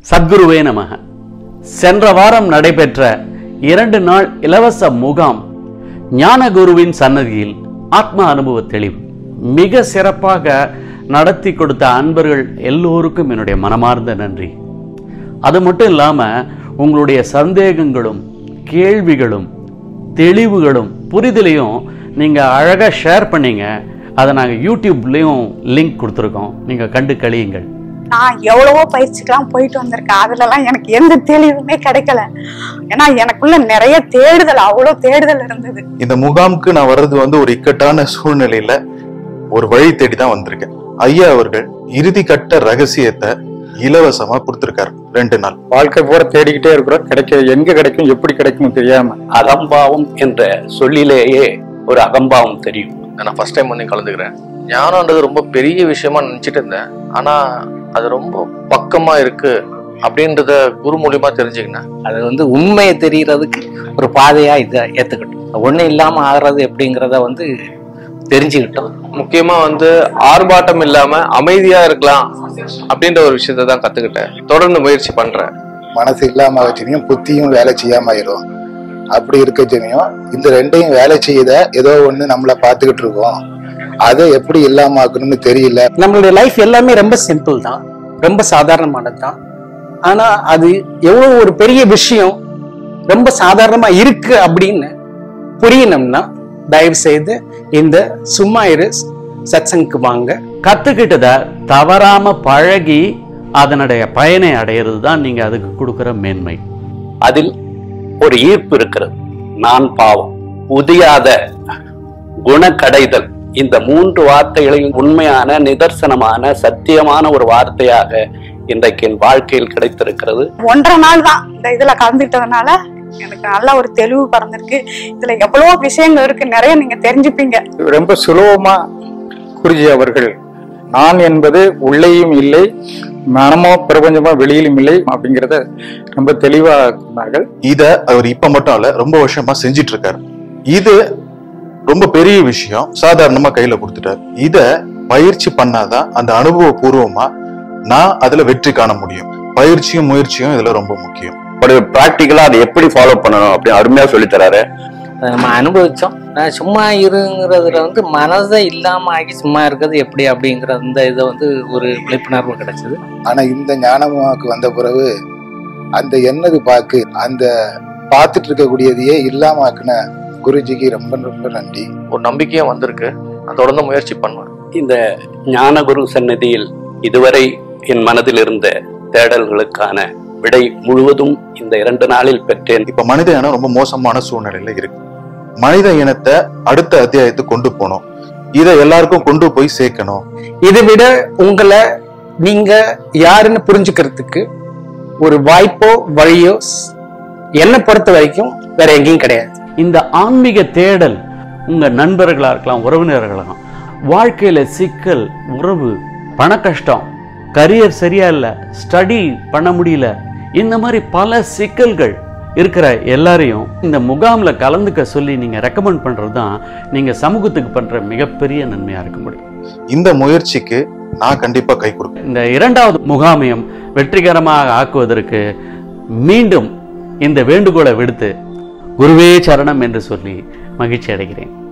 சத்குருவே நமக சென்ற வாரம் நடைபெற்ற இரண்டு நாள் இலவச முகாம் ஞானகுருவின் சன்னதியில் ஆத்ம அனுபவ தெளிவு மிக சிறப்பாக நடத்தி கொடுத்த அன்பர்கள் எல்லோருக்கும் என்னுடைய மனமார்ந்த நன்றி அது மட்டும் இல்லாமல் உங்களுடைய சந்தேகங்களும் கேள்விகளும் தெளிவுகளும் புரிதலையும் நீங்கள் அழகாக ஷேர் பண்ணீங்க அதை நாங்கள் யூடியூப்லேயும் லிங்க் கொடுத்துருக்கோம் நீங்கள் கண்டு கழியுங்கள் நான் எவ்வளவோ பயிற்சிக்கெல்லாம் போயிட்டு வந்திருக்கேன் அதுலலாம் எனக்கு எந்த தெளிவுமே கிடைக்கல ஏன்னா எனக்குள்ள நிறைய தேடுதல் அவ்வளோ தேடுதல் இருந்தது இந்த முகாமுக்கு நான் வர்றது வந்து ஒரு இக்கட்டான சூழ்நிலையில ஒரு வழி தேடி தான் வந்திருக்கேன் ஐயா அவர்கள் இறுதி கட்ட ரகசியத்தை இலவசமா கொடுத்திருக்காரு ரெண்டு நாள் வாழ்க்கை பூரா தேடிக்கிட்டே இருக்கிறோம் கிடைக்க எங்க கிடைக்கும் எப்படி கிடைக்கும் தெரியாம அகம்பாவம் என்ற சொல்லிலேயே ஒரு அகம்பாவம் தெரியும் நான் ஃபர்ஸ்ட் டைம் வந்து கலந்துக்கிறேன் ஞானம்ன்றது ரொம்ப பெரிய விஷயமா நினைச்சிட்டு இருந்தேன் ஆனா அது ரொம்ப பக்கமா இருக்கு அப்படின்றத குரு மூலியமா தெரிஞ்சுக்கினேன் அது வந்து உண்மையை தெரியறதுக்கு ஒரு பாதையா இதை ஏத்துக்கிட்டோம் ஒண்ணு இல்லாம ஆகிறது எப்படிங்கிறத வந்து தெரிஞ்சுக்கிட்டோம் முக்கியமா வந்து ஆர்ப்பாட்டம் இல்லாம அமைதியா இருக்கலாம் அப்படின்ற ஒரு விஷயத்தை தான் கத்துக்கிட்டேன் தொடர்ந்து முயற்சி பண்றேன் மனசு இல்லாம வச்சுனையும் புத்தியும் வேலை செய்யாம ஆயிரும் அப்படி இருக்கச்சனையும் இந்த ரெண்டையும் வேலை செய்யுத ஏதோ ஒண்ணு நம்மள பாத்துக்கிட்டு இருக்கோம் அதை எப்படி இல்லாம ஆக்கணும்னு தெரியல நம்மளுடைய லைஃப் எல்லாமே ரொம்ப சிம்பிள் தான் ரொம்ப சாதாரணமானது தான் ஆனா அது எவ்வளவு ஒரு பெரிய விஷயம் ரொம்ப சாதாரணமா இருக்கு அப்படின்னு புரியணும்னா தயவு செய்து இந்த சும்மா இரு சத்சங்க்கு வாங்க கற்றுக்கிட்டதை தவறாம பழகி அதனுடைய பயனை அடையிறது தான் நீங்கள் அதுக்கு கொடுக்குற மேன்மை அதில் ஒரு ஈர்ப்பு இருக்கிறது நான் பாவம் உதியாத குணக்கடைதல் இந்த மூன்று வார்த்தைகளையும் உண்மையான நிதர்சனமான சத்தியமான ஒரு வார்த்தையாக இன்றைக்கு என் வாழ்க்கையில் கிடைத்திருக்கிறது ஒன்றரை நாள் தான் இந்த இதுல கலந்துட்டதுனால எனக்கு நல்ல ஒரு தெளிவு பிறந்திருக்கு இதுல எவ்வளவோ விஷயங்கள் இருக்கு நிறைய நீங்க தெரிஞ்சுப்பீங்க ரொம்ப சுலபமா குருஜி அவர்கள் நான் என்பது உள்ளேயும் இல்லை மனமோ பிரபஞ்சமோ வெளியிலும் இல்லை அப்படிங்கிறத ரொம்ப தெளிவா சொன்னார்கள் இத அவர் இப்ப மட்டும் இல்ல ரொம்ப வருஷமா செஞ்சிட்டு இருக்காரு இது ரொம்ப பெரிய விஷயம் சாதாரணமா கையில கொடுத்துட்டாரு இத பயிற்சி பண்ணாதான் அந்த அனுபவபூர்வமா நான் அதுல வெற்றி காண முடியும் பயிற்சியும் முயற்சியும் இதுல ரொம்ப முக்கியம் பட் ப்ராக்டிக்கலா அதை எப்படி ஃபாலோ பண்ணணும் அப்படின்னு அருமையா சொல்லித் தராரு அதை நம்ம அனுபவிச்சோம் நான் சும்மா இருங்கிறதுல வந்து மனதை இல்லாம ஆகி சும்மா இருக்கிறது எப்படி அப்படிங்கிற அந்த இதை வந்து ஒரு விழிப்புணர்வு கிடைச்சது ஆனா இந்த ஞானமாக்கு வந்த பிறகு அந்த என்னது பாக்கு அந்த பார்த்துட்டு இருக்கக்கூடியதையே இல்லாம ஆக்குன குருஜிக்கு ரொம்ப ரொம்ப நன்றி ஒரு நம்பிக்கையும் வந்திருக்கு நான் தொடர்ந்து முயற்சி பண்ணுவேன் இந்த ஞானகுரு சந்நிதியில் இதுவரை என் மனதில் இருந்த தேடல்களுக்கான விடை முழுவதும் இந்த இரண்டு நாளில் பெற்றேன் இப்ப மனித இனம் ரொம்ப மோசமான சூழ்நிலையில இருக்கு மனித இனத்தை அடுத்த அத்தியாயத்துக்கு கொண்டு போகணும் இதை எல்லாருக்கும் கொண்டு போய் சேர்க்கணும் இதை விட உங்களை நீங்க யாருன்னு புரிஞ்சுக்கிறதுக்கு ஒரு வாய்ப்போ வழியோ ஸ்- என்னை பொறுத்த வரைக்கும் வேற எங்கேயும் கிடையாது இந்த ஆன்மீக தேடல் உங்க நண்பர்களா இருக்கலாம் உறவினர்களா இருக்கலாம் வாழ்க்கையில சிக்கல் உறவு பண கஷ்டம் கரியர் சரியா இல்லை ஸ்டடி பண்ண முடியல இந்த மாதிரி பல சிக்கல்கள் இருக்கிற எல்லாரையும் இந்த முகாம்ல கலந்துக்க சொல்லி நீங்க ரெக்கமெண்ட் பண்றது தான் நீங்க சமூகத்துக்கு பண்ற மிகப்பெரிய நன்மையா இருக்க முடியும் இந்த முயற்சிக்கு நான் கண்டிப்பா கை கொடுப்பேன் இந்த இரண்டாவது முகாமையும் வெற்றிகரமாக ஆக்குவதற்கு மீண்டும் இந்த வேண்டுகோளை விடுத்து குருவே சரணம் என்று சொல்லி மகிழ்ச்சி அடைகிறேன்